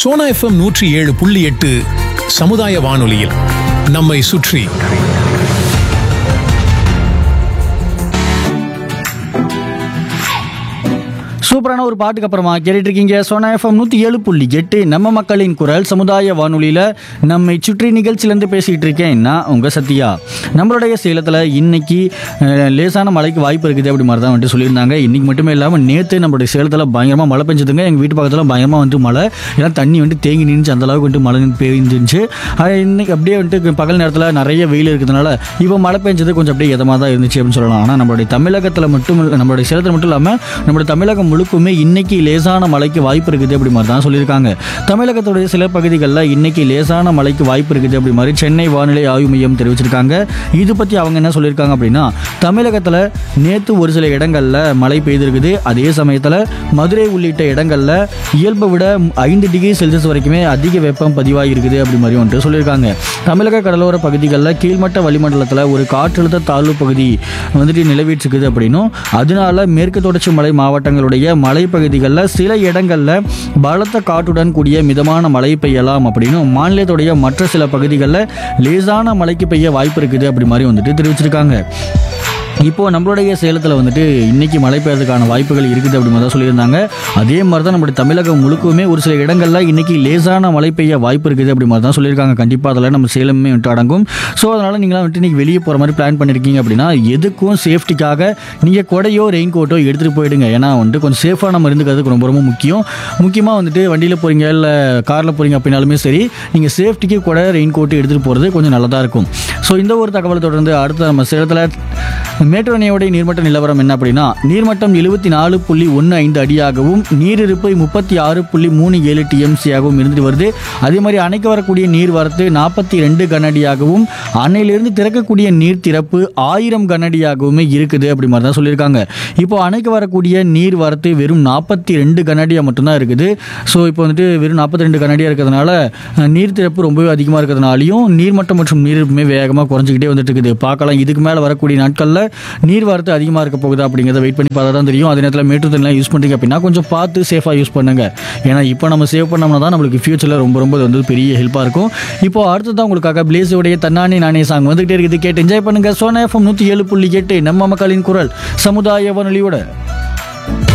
Sona FM நூற்றி ஏழு புள்ளி எட்டு சமுதாய வானொலியில் நம்மை சுற்றி சூப்பரான ஒரு பாட்டுக்கு அப்புறமா கேட்டுட்டு இருக்கீங்க சோனா எஃப்எம் நூற்றி ஏழு புள்ளி எட்டு நம்ம மக்களின் குரல் சமுதாய வானொலியில் நம்மை சுற்றி நிகழ்ச்சியிலேருந்து பேசிகிட்டு இருக்கேன் நான் உங்கள் சத்யா நம்மளுடைய சேலத்தில் இன்னைக்கு அஹ், லேசான மழைக்கு வாய்ப்பு இருக்குது அப்படி மாதிரி தான் வந்துட்டு சொல்லியிருந்தாங்க இன்னைக்கு மட்டுமே இல்லாமல் நேற்று நம்மளுடைய சேலத்தில் பயங்கரமாக மழை பெஞ்சதுங்க எங்கள் வீட்டு பக்கத்தில் பயங்கரமாக வந்துட்டு மழை எல்லாம் தண்ணி வந்துட்டு தேங்கி நின்றுச்சு அந்த அளவுக்கு வந்துட்டு மழை பெய்ஞ்சிருந்துச்சு அது இன்னைக்கு அப்படியே வந்துட்டு பகல் நேரத்தில் நிறைய வெயில் இருக்கிறதுனால இப்போ மழை பெஞ்சது கொஞ்சம் அப்படியே இதமாக தான் இருந்துச்சு அப்படின்னு சொல்லலாம் ஆனால் நம்மளுடைய தமிழகத்தில் மட்டும் இல்ல- நம்மளுடைய சேலத்தில் மட்டும் இல்லாமல் நம்மளுடைய தமிழகம் முழுக்குமே இன்னைக்கு லேசான மழைக்கு வாய்ப்பு இருக்குது அப்படி மாதிரி தான் சொல்லியிருக்காங்க தமிழகத்துடைய சில பகுதிகளில் இன்னைக்கு லேசான மழைக்கு வாய்ப்பு இருக்குது அப்படி மாதிரி சென்னை வானிலை ஆய்வு மையம் தெரிவிச்சிருக்காங்க இது பற்றி அவங்க என்ன சொல்லியிருக்காங்க அப்படின்னா தமிழகத்தில் நேற்று ஒரு சில இடங்களில் மழை பெய்திருக்குது அதே சமயத்தில் மதுரை உள்ளிட்ட இடங்களில் இயல்பை விட ஐந்து டிகிரி செல்சியஸ் வரைக்குமே அதிக வெப்பம் பதிவாகி இருக்குது அப்படி மாதிரி வந்துட்டு சொல்லியிருக்காங்க தமிழக கடலோர பகுதிகளில் கீழ்மட்ட வளிமண்டலத்தில் ஒரு காற்றழுத்த தாழ்வு பகுதி வந்துட்டு நிலவிட்டு இருக்குது அப்படின்னும் அதனால மேற்கு தொடர்ச்சி மலை மாவட்டங்களுடைய மலைப்பகுதிகளில் சில இடங்களில் பலத்த காற்றுடன் கூடிய மிதமான மழை பெய்யலாம் அப்படின்னும் மாநிலத்துடைய மற்ற சில பகுதிகளில் லேசான மழைக்கு பெய்ய வாய்ப்பு இருக்குது அப்படி மாதிரி வந்துட்டு தெரிவிச்சிருக்காங்க இப்போ நம்மளுடைய சேலத்தில் வந்துட்டு இன்னைக்கு மழை பெய்யறதுக்கான வாய்ப்புகள் இருக்குது அப்படி மாதிரி தான் சொல்லியிருந்தாங்க அதே மாதிரி தான் நம்மளுடைய தமிழகம் முழுக்குமே ஒரு சில இடங்களில் இன்னைக்கு லேசான மழை பெய்ய வாய்ப்பு இருக்குது அப்படி மாதிரி தான் சொல்லியிருக்காங்க கண்டிப்பாக அதில் நம்ம சேலமே வந்துட்டு அடங்கும் ஸோ அதனால் நீங்களாம் வந்துட்டு இன்னைக்கு வெளியே போகிற மாதிரி பிளான் பண்ணியிருக்கீங்க அப்படின்னா எதுக்கும் சேஃப்டிக்காக நீங்கள் கொடையோ ரெயின் கோட்டோ எடுத்துகிட்டு போயிடுங்க ஏன்னா வந்துட்டு கொஞ்சம் சேஃபாக நம்ம இருந்துக்கிறதுக்கு ரொம்ப ரொம்ப முக்கியம் முக்கியமாக வந்துட்டு வண்டியில் போகிறீங்க இல்லை காரில் போகிறீங்க அப்படின்னாலுமே சரி நீங்கள் சேஃப்டிக்கு கொடை ரெயின் கோட்டு எடுத்துகிட்டு போகிறது கொஞ்சம் நல்லதாக இருக்கும் ஸோ இந்த ஒரு தகவலை தொடர்ந்து அடுத்த நம்ம சேலத்தில் மேட்டூர் அணையோடைய நீர்மட்ட நிலவரம் என்ன அப்படின்னா நீர்மட்டம் எழுபத்தி நாலு புள்ளி ஒன்று ஐந்து அடியாகவும் நீரிருப்பு முப்பத்தி ஆறு புள்ளி மூணு ஏழு டிஎம்சியாகவும் இருந்துட்டு வருது அதே மாதிரி அணைக்கு வரக்கூடிய நீர் வரத்து நாற்பத்தி ரெண்டு கனஅடியாகவும் அணையிலிருந்து திறக்கக்கூடிய நீர் திறப்பு ஆயிரம் கனஅடியாகவுமே இருக்குது அப்படி மாதிரி தான் சொல்லியிருக்காங்க இப்போ அணைக்கு வரக்கூடிய நீர் வரத்து வெறும் நாற்பத்தி ரெண்டு கனஅடியாக மட்டும்தான் இருக்குது ஸோ இப்போ வந்துட்டு வெறும் நாற்பத்தி ரெண்டு கனஅடியாக இருக்கிறதுனால அஹ், நீர் திறப்பு ரொம்பவே அதிகமாக இருக்கிறதுனாலையும் நீர்மட்டம் மற்றும் நீரிருப்புமே வேகமாக குறைஞ்சிக்கிட்டே வந்துட்டு இருக்குது பார்க்கலாம் இதுக்கு மேலே வரக்கூடிய நாட்களில் நீர் வரத்து அதிகமாக இருக்க போகுதா அப்படிங்கிறத வெயிட் பண்ணி பார்த்தா தான் தெரியும் அதே நேரத்தில் மேட்டு தண்ணிலாம் யூஸ் பண்ணுறீங்க அப்படின்னா கொஞ்சம் பார்த்து சேஃபாக யூஸ் பண்ணுங்க ஏன்னா இப்போ நம்ம சேவ் பண்ணோம்னா தான் நம்மளுக்கு ஃபியூச்சரில் ரொம்ப ரொம்ப இது வந்து பெரிய ஹெல்ப்பாக இருக்கும் இப்போ அடுத்ததான் உங்களுக்காக பிளேஸோடைய தன்னானே நானே சாங் வந்துகிட்டே இருக்குது கேட்டு என்ஜாய் பண்ணுங்க சோனா எஃப்எம் நூற்றி ஏழு புள்ளி எட்டு நம்ம மக்களின் குரல் சமுதாய வானொலியோட